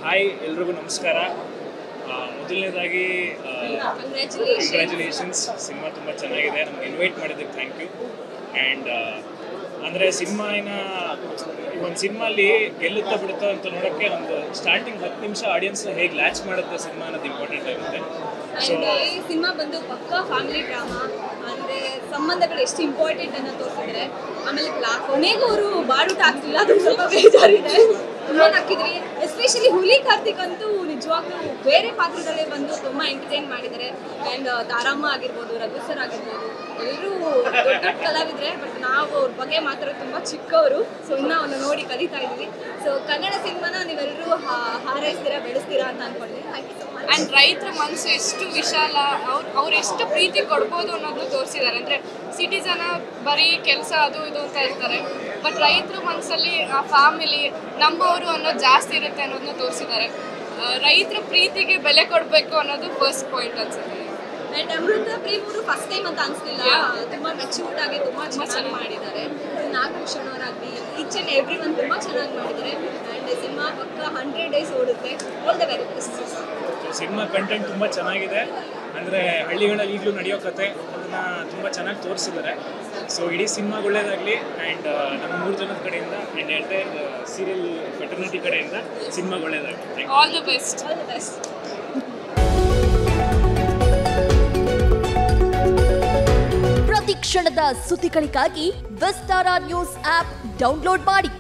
hi ಎಲ್ರಿಗೂ ನಮಸ್ಕಾರ ಆ, ಮೊದಲನೇದಾಗಿ ಕಂಗ್ರ್ಯಾಚುಲೇಷನ್ಸ್ ಸಿನಿಮಾ ತುಂಬ ಚೆನ್ನಾಗಿದೆ ನಮ್ಗೆ ಇನ್ವೈಟ್ ಮಾಡಿದ್ದಕ್ಕೆ ಥ್ಯಾಂಕ್ ಯು ಆ್ಯಂಡ್ ಅಂದರೆ ಸಿನಿಮಾನ ಒಂದು ಸಿನಿಮಾಲಿ ಗೆಲ್ಲುತ್ತಾ ಬಿಡುತ್ತಾ ಅಂತ ನೋಡೋಕ್ಕೆ ಒಂದು ಸ್ಟಾರ್ಟಿಂಗ್ ಹತ್ತು ನಿಮಿಷ ಆಡಿಯನ್ಸ್ನ ಹೇಗೆ ಲ್ಯಾಚ್ ಮಾಡುತ್ತೆ ಸಿನಿಮಾ ಅನ್ನೋದು ಇಂಪಾರ್ಟೆಂಟ್ ಆಗುತ್ತೆ ಸೊ ಅಂಡ್ ಈ ಸಿನಿಮಾ ಬಂದು ಪಕ್ಕ ಫ್ಯಾಮಿಲಿ ಡ್ರಾಮಾ ಅಂದ್ರೆ ಸಂಬಂಧಗಳು ಎಷ್ಟು ಇಂಪಾರ್ಟೆಂಟ್ ಅನ್ನೋ ತೋರಿಸಿದ್ರೆ ಆಮೇಲೆ ಲಾ- ಕೊನೆಗೂ ಅವರು ಬಾಡುಟ ಹಾಕ್ತಿಲ್ಲ ಅದು ಸ್ವಲ್ಪ ಬೇಜಾರಿದೆ ತುಂಬಾ ಹಾಕಿದ್ರಿ ಎಸ್ಪೆಷಲಿ ಹುಲಿ ಕಾರ್ತಿಕ್ ಅಂತೂ ನಿಜವಾಗ್ಲೂ ಬೇರೆ ಪಾತ್ರದಲ್ಲೇ ಬಂದು ತುಂಬಾ ಎಂಟರ್ಟೈನ್ ಮಾಡಿದ್ದಾರೆ ಅಂಡ್ ತಾರಮ್ಮ ಆಗಿರ್ಬೋದು ರಘು ಸರ್ ಆಗಿರ್ಬೋದು ಎಲ್ಲರೂ ದೊಡ್ಡ ದೊಡ್ಡ ಕಲಾವಿದ್ರೆ ಬಟ್ ನಾವು ಅವ್ರ ಬಗ್ಗೆ ಮಾತ್ರ ತುಂಬಾ ಚಿಕ್ಕವರು ಸೊ ಇನ್ನ ಅವನ್ನ ನೋಡಿ ಕಲಿತಾ ಇದೀವಿ ಸೊ ಕನ್ನಡ ಸಿನಿಮಾನ ನೀವೆಲ್ಲರೂ ಹಾರೈಸ್ತೀರಾ ಬೆಳೆಸ್ತೀರಾ ಅಂತ ಅನ್ಕೊಂಡಿದ್ದೀನಿ thank you so much and ರೈತರ ಮನಸ್ಸು ಎಷ್ಟು ವಿಶಾಲ ಅವ್ರು ಅವ್ರು ಎಷ್ಟು ಪ್ರೀತಿ ಕೊಡ್ಬೋದು ಅನ್ನೋದು ತೋರಿಸಿದ್ದಾರೆ ಅಂದರೆ ಸಿಟಿ ಜನ ಬರೀ ಕೆಲಸ ಅದು ಇದು ಅಂತ ಇರ್ತಾರೆ ಬಟ್ ರೈತರ ಮನಸ್ಸಲ್ಲಿ ಆ ಫ್ಯಾಮಿಲಿ ನಮ್ಮವರು ಅನ್ನೋದು ಜಾಸ್ತಿ ಇರುತ್ತೆ ಅನ್ನೋದನ್ನ ತೋರಿಸಿದ್ದಾರೆ ರೈತರ ಪ್ರೀತಿಗೆ ಬೆಲೆ ಕೊಡಬೇಕು ಅನ್ನೋದು ಫಸ್ಟ್ ಪಾಯಿಂಟ್ ಅನ್ಸುತ್ತೆ ಅಂಡ್ ಅಮೃತ ಪ್ರೇಮ್ ಅವರು ಫಸ್ಟ್ ಟೈಮ್ ಅಂತ ಅನ್ಸ್ಲಿಲ್ಲ ತುಂಬಾ ಮೆಚೂರ್ಡ್ ಆಗಿ ತುಂಬಾ ಚೆನ್ನಾಗಿ ಮಾಡಿದ್ದಾರೆ ನಾಗಭೂಷಣ್ ಅವರಾಗ್ಲಿ ಈಚ್ ಅಂಡ್ ಎವ್ರಿ ಒನ್ ತುಂಬಾ ಚೆನ್ನಾಗಿ ಮಾಡಿದ್ದಾರೆ ಅಂಡ್ ಸಿನಿಮಾ ಪಕ್ಕ ಹಂಡ್ರೆಡ್ ಡೇಸ್ ಓಡುತ್ತೆ all the very best cinema content ತುಂಬ ಚೆನ್ನಾಗಿದೆ ಅಂದರೆ ಹಳ್ಳಿಗಳಲ್ಲಿ ಈಗಲೂ ನಡೆಯೋ ಕತೆ ಅದನ್ನು ತುಂಬ ಚೆನ್ನಾಗಿ ತೋರಿಸಿದ್ದಾರೆ ಸೊ ಇಡೀ ಸಿನಿಮಾ ಒಳ್ಳೇದಾಗಲಿ ಆ್ಯಂಡ್ ನಮ್ಮ ಮೂರು ಜನದ ಕಡೆಯಿಂದ ಆ್ಯಂಡ್ ಎಂಟೈರ್ ಸೀರಿಯಲ್ ಫೆಟರ್ನಿಟಿ ಕಡೆಯಿಂದ ಸಿನಿಮಾ ಒಳ್ಳೇದಾಗಲಿ thank you all the best all the best ಪ್ರತಿ ಕ್ಷಣದ ಸುದ್ದಿಗಳಿಗಾಗಿ ವಿಸ್ತಾರ ನ್ಯೂಸ್ ಆಪ್ ಡೌನ್ಲೋಡ್ ಮಾಡಿ